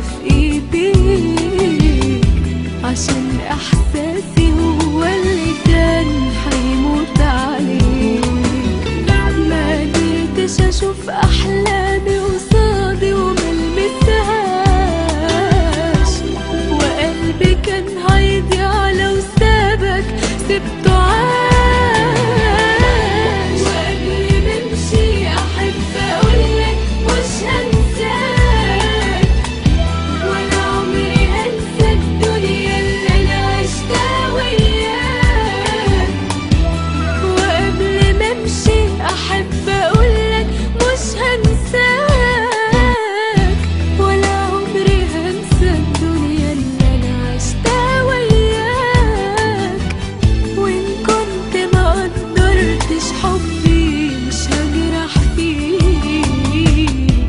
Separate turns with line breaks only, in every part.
في ايديك عشان احساسي هو اللي كان هيموت عليك ما قدرتش اشوف احلامي قصادي وملمسهاش وقلبي كان هيضيع لو سابك سبته عاش وقبل ما امشي احب اقولك مش هنساك ولا عمري هنسى الدنيا اللي انا عشتها وياك وقبل ما امشي احب اقولك مش هنساك ولا عمري هنسى الدنيا اللي انا عشتها وياك وان كنت ما قدرتش حبي مش هجرح فيك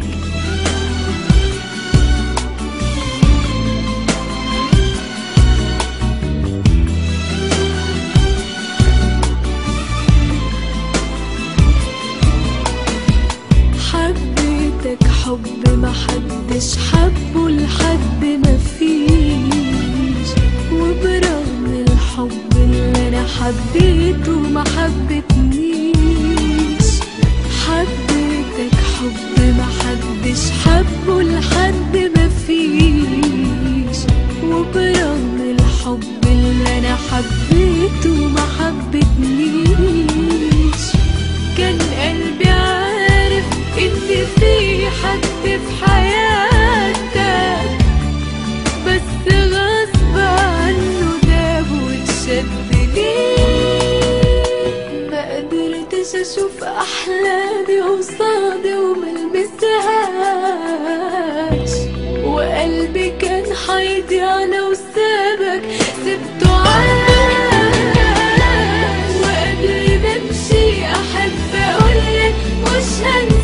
حبيتك حب ما حدش حبه لحد ما فيش وبرغم الحب اللي انا حبيته ما حبتنيش حبيتك حب ما حدش حبه لحد ما فيش وبرغم الحب اللي انا حبيته ما حبتنيش كان قلبي عارف ان في حد في حياتك بس غصب عنه داب واتشد ليه ما قدرتش اشوف احلامي قصادي وملمسهاش وقلبي كان هيضيع لو سابك سبته عاش وقبل ما امشي احب اقولك مش هنسى